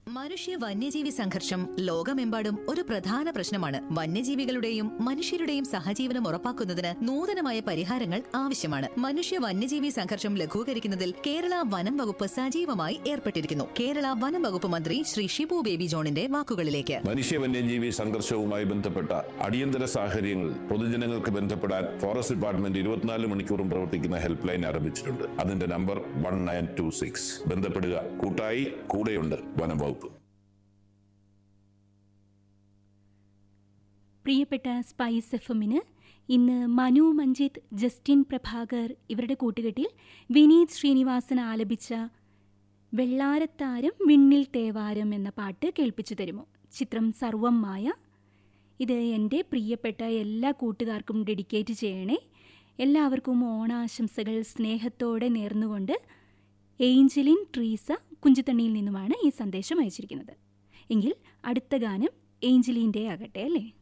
മനുഷ്യ വന്യജീവി സംഘർഷം ലോകമെമ്പാടും ഒരു പ്രധാന പ്രശ്നമാണ് വന്യജീവികളുടെയും മനുഷ്യരുടെയും സഹജീവനം ഉറപ്പാക്കുന്നതിന് നൂതനമായ പരിഹാരങ്ങൾ ആവശ്യമാണ് മനുഷ്യ വന്യജീവി സംഘർഷം ലഘൂകരിക്കുന്നതിൽ കേരള വനം വകുപ്പ് സജീവമായി ഏർപ്പെട്ടിരിക്കുന്നു കേരള വനം വകുപ്പ് മന്ത്രി ശ്രീ ഷിബു ബേബി ജോണിന്റെ വാക്കുകളിലേക്ക് മനുഷ്യ വന്യജീവി സംഘർഷവുമായി ബന്ധപ്പെട്ട അടിയന്തര സാഹചര്യങ്ങളിൽ പൊതുജനങ്ങൾക്ക് ബന്ധപ്പെടാൻ ഫോറസ്റ്റ് ഡിപ്പാർട്ട്മെന്റ് ഇരുപത്തിനാല് മണിക്കൂറും പ്രവർത്തിക്കുന്ന ഹെൽപ്പ് ലൈൻ ആരംഭിച്ചിട്ടുണ്ട് അതിന്റെ number one nine two six ബന്ധപ്പെടുക കൂട്ടായി കൂടെയുണ്ട് വനം വകുപ്പ് പ്രിയപ്പെട്ട സ്പൈസ് എഫ് എമ്മിന് ഇന്ന് മനു മഞ്ജിത്ത് ജസ്റ്റിൻ പ്രഭാകർ ഇവരുടെ കൂട്ടുകെട്ടിൽ വിനീത് ശ്രീനിവാസൻ ആലപിച്ച വെള്ളാരത്താരം വിണ്ണിൽ തേവാരം എന്ന പാട്ട് കേൾപ്പിച്ചു തരുമോ ചിത്രം സർവം മായ ഇത് എൻ്റെ പ്രിയപ്പെട്ട എല്ലാ കൂട്ടുകാർക്കും ഡെഡിക്കേറ്റ് ചെയ്യണേ എല്ലാവർക്കും ഓണാശംസകൾ സ്നേഹത്തോടെ നേർന്നുകൊണ്ട് ഏഞ്ചലിൻ ട്രീസ കുഞ്ചുതണ്ണിയിൽ നിന്നുമാണ് ഈ സന്ദേശം അയച്ചിരിക്കുന്നത് എങ്കിൽ അടുത്ത ഗാനം ഏഞ്ചലിൻ്റെ ആകട്ടെ അല്ലേ